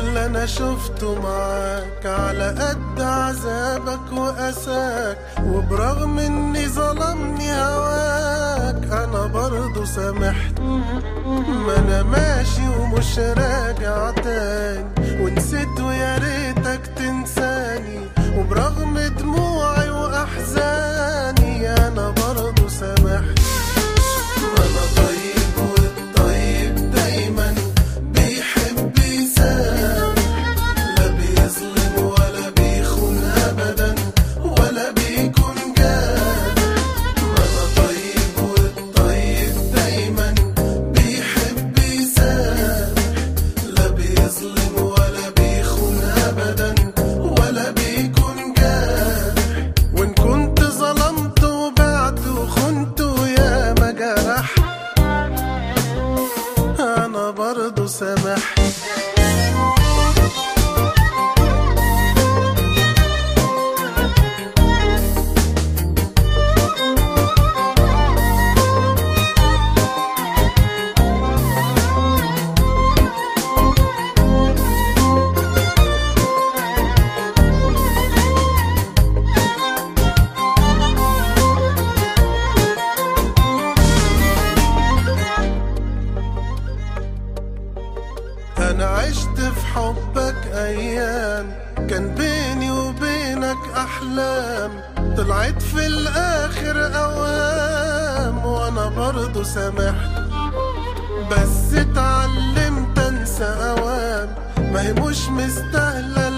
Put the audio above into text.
اللي انا شفته معاك على قد عذابك واساك وبرغم اني ظلمني هواك انا برضو سامحت ما انا ماشي ومش راجع تاني ونسيت ويا ريتك تنساني وبرغم دموعي واحزاني انا برضو سامحت انا طيب والطيب دايما بيحب يسامح لا بيظلم ولا بيخون ابدا ولا بيكون جارح انا طيب والطيب دايما بيحب يسامح لا بيظلم ولا بيخون ابدا ولا بيكون جارح وان كنت ظلمت وبعت وخنت يا ما جرح انا برضو سامحت انا عشت في حبك ايام كان بيني وبينك احلام طلعت في الاخر اوهام وانا برضو سامحت بس اتعلمت انسى اوام ما هي مش مستاهله